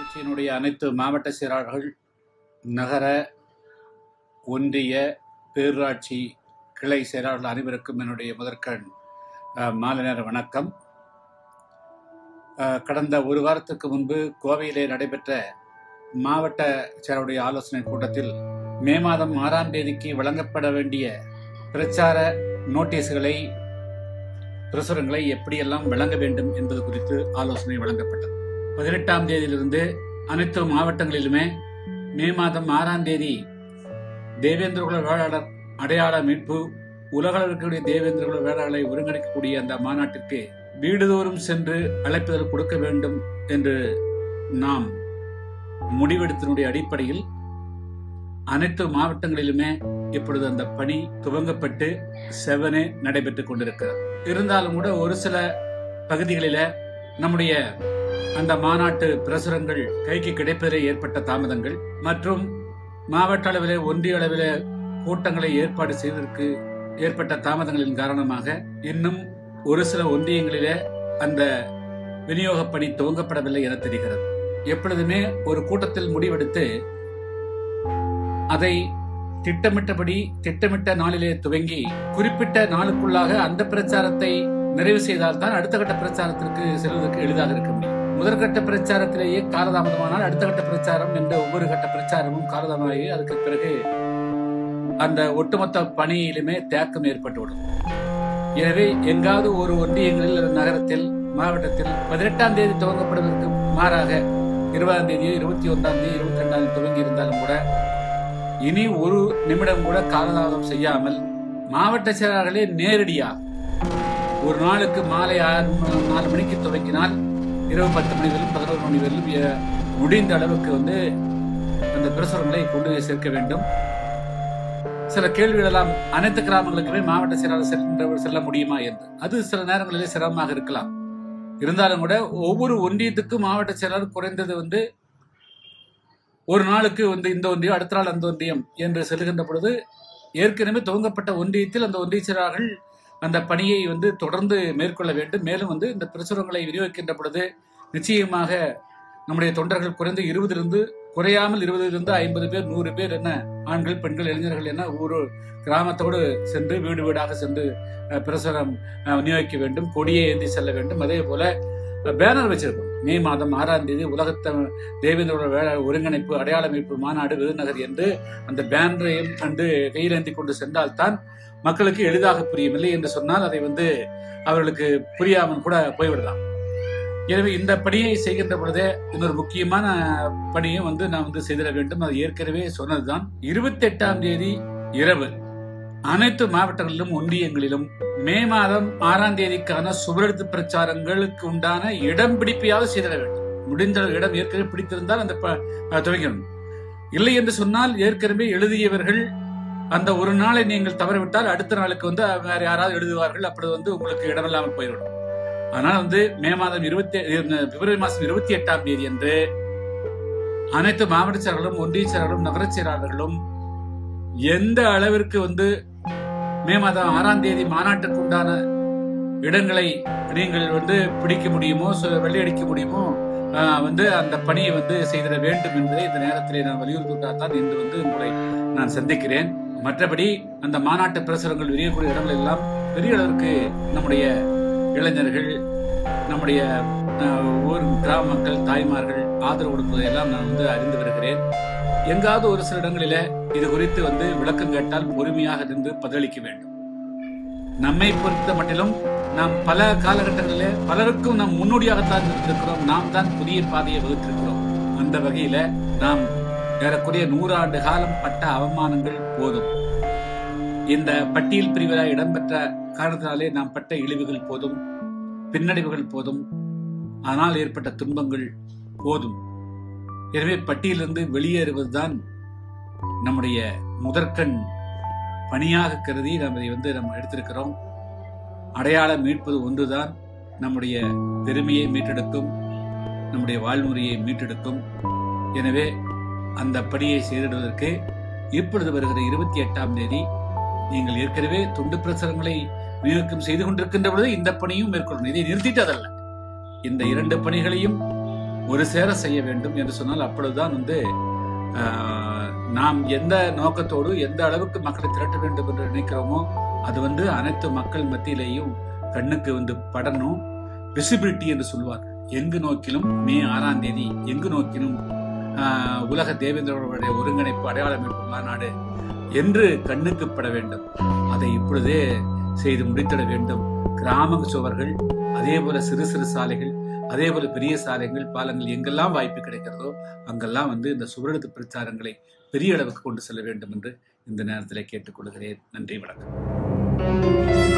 கட்சியினுடைய அனைத்து மாவட்ட செயலாளர்கள் நகர ஒன்றிய பேரூராட்சி கிளை செயலாளர்கள் அனைவருக்கும் என்னுடைய முதற்கண் அஹ், மாலை நேர வணக்கம் அஹ், கடந்த ஒரு வாரத்துக்கு முன்பு கோவையிலே நடைபெற்ற மாவட்ட செயலாளருடைய ஆலோசனை கூட்டத்தில் மே மாதம் ஆறாம் தேதிக்கு வழங்கப்பட வேண்டிய பிரச்சார நோட்டீஸ்களை பிரசுரங்களை எப்படியெல்லாம் வழங்க வேண்டும் என்பது குறித்து ஆலோசனை வழங்கப்பட்டது பதினெட்டாம் தேதியிலிருந்து அனைத்து மாவட்டங்களிலுமே மே மாதம் ஆறாம் தேதி தேவேந்திர குல வேளாளர் அடையாள மீட்பு உலகளவிற்குரிய தேவேந்திர குல வேளாளரை ஒருங்கிணைக்கக்கூடிய அந்த மாநாட்டிற்கு வீடுதோறும் சென்று அழைப்புதல் கொடுக்க வேண்டும் என்று நாம் முடிவெடுத்தனுடைய அடிப்படையில் அனைத்து மாவட்டங்களிலுமே இப்பொழுது அந்த பணி துவங்கப்பட்டு செவனே நடைபெற்றுக் கொண்டிருக்கிறது இருந்தாலும் கூட ஒரு சில பகுதிகளில நம்முடைய அந்த மாநாட்டு பிரசுரங்கள் கைக்கு கிடைப்பதிலே ஏற்பட்ட தாமதங்கள் மற்றும் மாவட்ட அளவிலே ஒன்றிய அளவிலே கூட்டங்களை ஏற்பாடு செய்வதற்கு ஏற்பட்ட தாமதங்களின் காரணமாக இன்னும் ஒரு சில ஒன்றியங்களிலே அந்த விநியோக பணி துவங்கப்படவில்லை என தெரிகிறது எப்பொழுதுமே ஒரு கூட்டத்தில் முடிவெடுத்து அதை திட்டமிட்டபடி திட்டமிட்ட நாளிலே துவங்கி குறிப்பிட்ட நாளுக்குள்ளாக அந்த பிரச்சாரத்தை நிறைவு செய்தால் தான் அடுத்த கட்ட பிரச்சாரத்திற்கு செல்வதற்கு எளிதாக இருக்க முடியும் முதற்கட்ட பிரச்சாரத்திலேயே காலதாமதமானால் அடுத்த கட்ட பிரச்சாரம் என்ற ஒவ்வொரு கட்ட பிரச்சாரமும் காலதாமதமாகி அதுக்கு பிறகு அந்த ஒட்டுமொத்த பணியிலுமே தேக்கம் ஏற்பட்டுவிடும் எனவே எங்காவது ஒரு ஒன்றியங்களில் அல்லது நகரத்தில் மாவட்டத்தில் பதினெட்டாம் தேதி துவங்கப்படுவதற்கு மாறாக இருபதாம் தேதியோ இருபத்தி ஒன்றாம் தேதி இருபத்தி ரெண்டாம் தேதி துவங்கி இருந்தாலும் கூட இனி ஒரு நிமிடம் கூட காலதாமதம் செய்யாமல் மாவட்ட செயலாளர்களே நேரடியாக ஒரு நாளுக்கு மாலை ஆறு ம- நாலு மணிக்கு துவங்கினால் இரவு பத்து மணி வரையிலும் பதினோரு மணி வரையிலும் எ- முடிந்த அளவுக்கு வந்து அந்த பிரசுரங்களை கொண்டு போய் சேர்க்க வேண்டும் சில கேள்விகள் எல்லாம் அனைத்து கிராமங்களுக்குமே மாவட்ட செயலாளர் செல்கின்றவர் செல்ல முடியுமா என்று அது சில நேரங்களிலே சிரமமாக இருக்கலாம் இருந்தாலும் கூட ஒவ்வொரு ஒன்றியத்துக்கும் மாவட்ட செயலாளர் குறைந்தது வந்து ஒரு நாளுக்கு வந்து இந்த ஒன்றியம் அடுத்த நாள் அந்த ஒன்றியம் என்று செல்கின்ற பொழுது ஏற்கனவே துவங்கப்பட்ட ஒன்றியத்தில் அந்த ஒன்றிய செயலாளர்கள் அந்த பணியை வந்து தொடர்ந்து மேற்கொள்ள வேண்டும் மேலும் வந்து இந்த பிரசுரங்களை விநியோகிக்கின்ற பொழுது நிச்சயமாக நம்முடைய தொண்டர்கள் குறைந்து இருபதிலிருந்து குறையாமல் இருபதிலிருந்து ஐம்பது பேர் நூறு பேர் என்ன ஆண்கள் பெண்கள் இளைஞர்கள் என ஒரு கிராமத்தோடு சென்று வீடு வீடாக சென்று அஹ், பிரசுரம் அஹ், விநியோகிக்க வேண்டும் கொடியை ஏந்தி செல்ல வேண்டும் அதே போல அஹ், பேனர் வச்சிருக்கோம் மே மாதம் ஆறாம் தேதி உலகத்த தேவேந்திர வேள ஒருங்கிணைப்பு அடையாள மீட்பு மாநாடு விருதுநகர் என்று அந்த பேனரையும் வந்து கையிலேந்தி கொண்டு சென்றால்தான் மக்களுக்கு எளிதாக புரியும் இல்லை என்று சொன்னால் அதை வந்து அவர்களுக்கு புரியாமல் கூட போய்விடலாம் எனவே இந்த பணியை செய்கின்ற பொழுதே இன்னொரு முக்கியமான பணியும் வந்து நாம் வந்து செய்திட வேண்டும் அது ஏற்கனவே சொன்னதுதான் இருபத்தி எட்டாம் தேதி இரவு அனைத்து மாவட்டங்களிலும் ஒன்றியங்களிலும் மே மாதம் ஆறாம் தேதிக்கான சுவரெழுத்து பிரச்சாரங்களுக்கு உண்டான இடம் பிடிப்பையாவது செய்திட வேண்டும் முடிந்த இடம் ஏற்கனவே பிடித்திருந்தால் அந்த ப- அஹ் துவங்கணும் இல்லை என்று சொன்னால் ஏற்கனவே எழுதியவர்கள் அந்த ஒரு நாளை நீங்கள் தவறவிட்டால் அடுத்த நாளுக்கு வந்து வேற யாராவது எழுதுவார்கள் அப்படி வந்து உங்களுக்கு இடமில்லாமல் போய்விடும் அதனால வந்து மே மாதம் இருபத்தி பிப்ரவரி மாதம் இருபத்தி எட்டாம் தேதி அன்று அனைத்து மாவட்ட செயலாளர்களும் ஒன்றிய செயலாளர்களும் நகரச் செயலாளர்களும் எந்த அளவிற்கு வந்து மே மாதம் ஆறாம் தேதி மாநாட்டுக்கு உண்டான இடங்களை நீங்கள் வந்து பிடிக்க முடியுமோ சு- வெள்ளையடிக்க முடியுமோ ஆஹ், வந்து அந்த பணியை வந்து செய்திட வேண்டும் என்பதை இந்த நேரத்திலே நான் வலியுறுத்துவதால் இன்று வந்து உங்களை நான் சந்திக்கிறேன் மற்றபடி அந்த மாநாட்டு பிரசுரங்கள் விரியக்கூடிய இடங்கள் எல்லாம் பெரிய அளவிற்கு நம்முடைய இளைஞர்கள் நம்முடைய ஆஹ், ஊர் கிராம மக்கள் தாய்மார்கள் ஆதரவு கொடுப்பதை எல்லாம் நான் வந்து அறிந்து வருகிறேன் எங்காவது ஒரு சில இடங்களிலே இது குறித்து வந்து விளக்கம் கேட்டால் பொறுமையாக நின்று பதிலளிக்க வேண்டும் நம்மை பொறுத்த மட்டிலும் நாம் பல காலகட்டங்களிலே பலருக்கும் நாம் முன்னோடியாகத்தான் இருந்திருக்கிறோம் நாம் தான் புதிய பாதையை வகுத்திருக்கிறோம் அந்த வகையில நாம் ஏறக்குறைய நூறாண்டு காலம் பட்ட அவமானங்கள் போதும் இந்த பட்டியல் பிரிவிலாக இடம்பெற்ற காரணத்தினாலே நாம் பட்ட இழிவுகள் போதும் பின்னடைவுகள் போதும் ஆனால் ஏற்பட்ட துன்பங்கள் போதும் எனவே பட்டியலிருந்து வெளியேறுவதுதான் நம்முடைய முதற்கண் பணியாக கருதி நாம் இதை வந்து நம்ம எடுத்திருக்கிறோம் அடையாளம் மீட்பது ஒன்றுதான் நம்முடைய பெருமையை மீட்டெடுக்கும் நம்முடைய வாழ்முறையை மீட்டெடுக்கும் எனவே அந்த பணியை செய்திடுவதற்கு இப்பொழுது வருகிற இருபத்தி எட்டாம் தேதி நீங்கள் ஏற்கனவே துண்டு பிரசுரங்களை விநியோகம் செய்து கொண்டிருக்கின்ற பொழுது இந்த பணியும் மேற்கொள்ளணும் இதை நிறுத்திட்டு அதல்ல இந்த இரண்டு பணிகளையும் ஒரு சேர செய்ய வேண்டும் என்று சொன்னால் அப்பொழுதுதான் வந்து ஆஹ், நாம் எந்த நோக்கத்தோடு எந்த அளவுக்கு மக்களை திரட்ட வேண்டும் என்று நினைக்கிறோமோ அது வந்து அனைத்து மக்கள் மத்தியிலேயும் கண்ணுக்கு வந்து படணும் விசிபிலிட்டி என்று சொல்வார் எங்கு நோக்கிலும் மே ஆறாம் தேதி எங்கு நோக்கிலும் ஆஹ், உலக தேவேந்திரோடைய ஒருங்கிணைப்பு அடையாளமைப்பு மாநாடு என்று கண்ணுக்கு பட வேண்டும் அதை இப்பொழுதே செய்து முடித்திட வேண்டும் கிராம சுவர்கள் அதே போல சிறு சிறு சாலைகள் அதே போல பெரிய சாலைகள் பாலங்கள் எங்கெல்லாம் வாய்ப்பு கிடைக்கிறதோ அங்கெல்லாம் வந்து இந்த சுவரெழுத்து பிரச்சாரங்களை பெரிய அளவுக்கு கொண்டு செல்ல வேண்டும் என்று இந்த நேரத்தில் கேட்டுக்கொள்கிறேன் நன்றி வணக்கம்